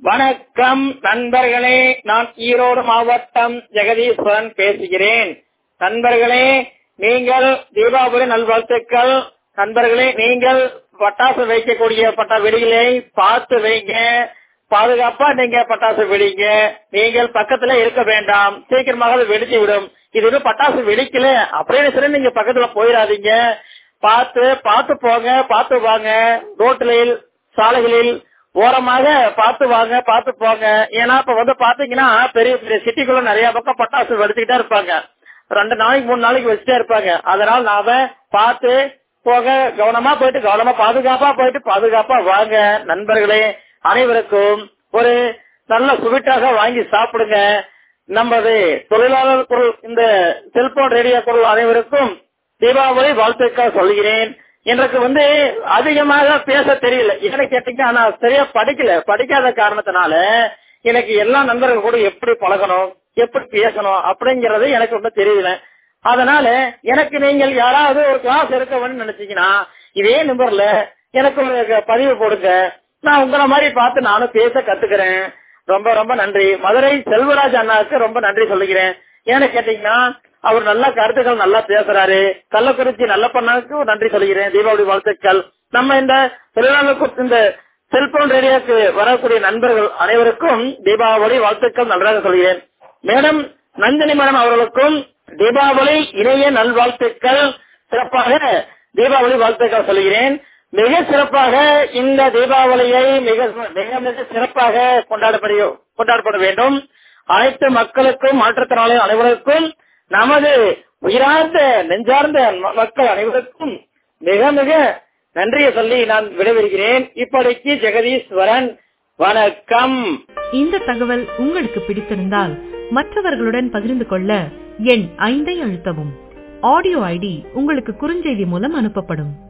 வணக்கம் நண்பர்களே நான் ஈரோடு மாவட்டம் ஜெகதீஸ்வரன் பேசுகிறேன் நண்பர்களே நீங்கள் தீபாவளி நல்வாழ்த்துக்கள் நண்பர்களே நீங்கள் பட்டாசு வைக்கக்கூடிய பட்ட வெடிகளை பார்த்து வைங்க பாதுகாப்பா நீங்க பட்டாசு வெடிங்க நீங்கள் பக்கத்துல இருக்க வேண்டாம் சீக்கிரமாக அது வெடிச்சு விடும் இது இன்னும் பட்டாசு வெடிக்கல அப்படின்னு சொல்லி நீங்க பக்கத்துல போயிடாதீங்க பார்த்து பார்த்து போங்க பார்த்து வாங்க ரோட்டில் சாலைகளில் ஓரமாக பார்த்து வாங்க பார்த்து போங்க ஏன்னா இப்ப வந்து பாத்தீங்கன்னா பெரிய பெரிய சிட்டிக்குள்ள நிறைய பக்கம் பட்டாசு வெடிச்சுக்கிட்டே இருப்பாங்க ரெண்டு நாளைக்கு மூணு நாளைக்கு வச்சுட்டே இருப்பாங்க அதனால நாம பார்த்து போக கவனமா போயிட்டு கவனமா பாதுகாப்பா போயிட்டு பாதுகாப்பா வாங்க நண்பர்களே அனைவருக்கும் ஒரு நல்ல சுவிட்டாக வாங்கி சாப்பிடுங்க நமது தொழிலாளர் குரல் இந்த செல்போன் ரேடியோ குரல் அனைவருக்கும் தீபாவளி வாழ்த்துக்கள் சொல்கிறேன் எனக்கு வந்து அதிகமாக பேச தெரியல என்ன கேட்டீங்கன்னா நான் சரியா படிக்கல படிக்காத காரணத்தினால எனக்கு எல்லா நண்பர்கள் கூட எப்படி பழகணும் எப்படி பேசணும் அப்படிங்கறது எனக்கு ஒன்றும் தெரியல அதனால எனக்கு நீங்கள் யாராவது ஒரு கிளாஸ் எடுக்கணும்னு நினைச்சீங்கன்னா இதே நம்பர்ல எனக்கு ஒரு பதிவு போடுங்க நான் உங்களை மாதிரி பார்த்து நானும் பேச கத்துக்கிறேன் ரொம்ப ரொம்ப நன்றி மதுரை செல்வராஜ் அண்ணாவுக்கு ரொம்ப நன்றி சொல்லுகிறேன் ஏன்னு கேட்டீங்கன்னா அவர் நல்ல கருத்துக்கள் நல்லா பேசுறாரு கள்ளக்குறிச்சி நல்ல பண்ணாக்கு நன்றி சொல்கிறேன் தீபாவளி வாழ்த்துக்கள் நம்ம இந்த தொழிலாளர் இந்த செல்போன் ரேடியோக்கு வரக்கூடிய நண்பர்கள் அனைவருக்கும் தீபாவளி வாழ்த்துக்கள் நன்றாக சொல்கிறேன் மேடம் நந்தினி மேடம் அவர்களுக்கும் தீபாவளி இணைய நல்வாழ்த்துக்கள் சிறப்பாக தீபாவளி வாழ்த்துக்கள் சொல்கிறேன் மிக சிறப்பாக இந்த தீபாவளியை மிக மிக மிக சிறப்பாக கொண்டாடப்பட கொண்டாடப்பட வேண்டும் அனைத்து மக்களுக்கும் மாற்றுத்திறனாளி அனைவருக்கும் நமது உயிரார்ந்த நெஞ்சார்ந்த மக்கள் அனைவருக்கும் மிக மிக நன்றியை சொல்லி நான் விடைபெறுகிறேன் இப்படிக்கு ஜெகதீஸ்வரன் வணக்கம் இந்த தகவல் உங்களுக்கு பிடித்திருந்தால் மற்றவர்களுடன் பகிர்ந்து கொள்ள எண் ஐந்தை அழுத்தவும் ஆடியோ ஐடி உங்களுக்கு குறுஞ்செய்தி மூலம் அனுப்பப்படும்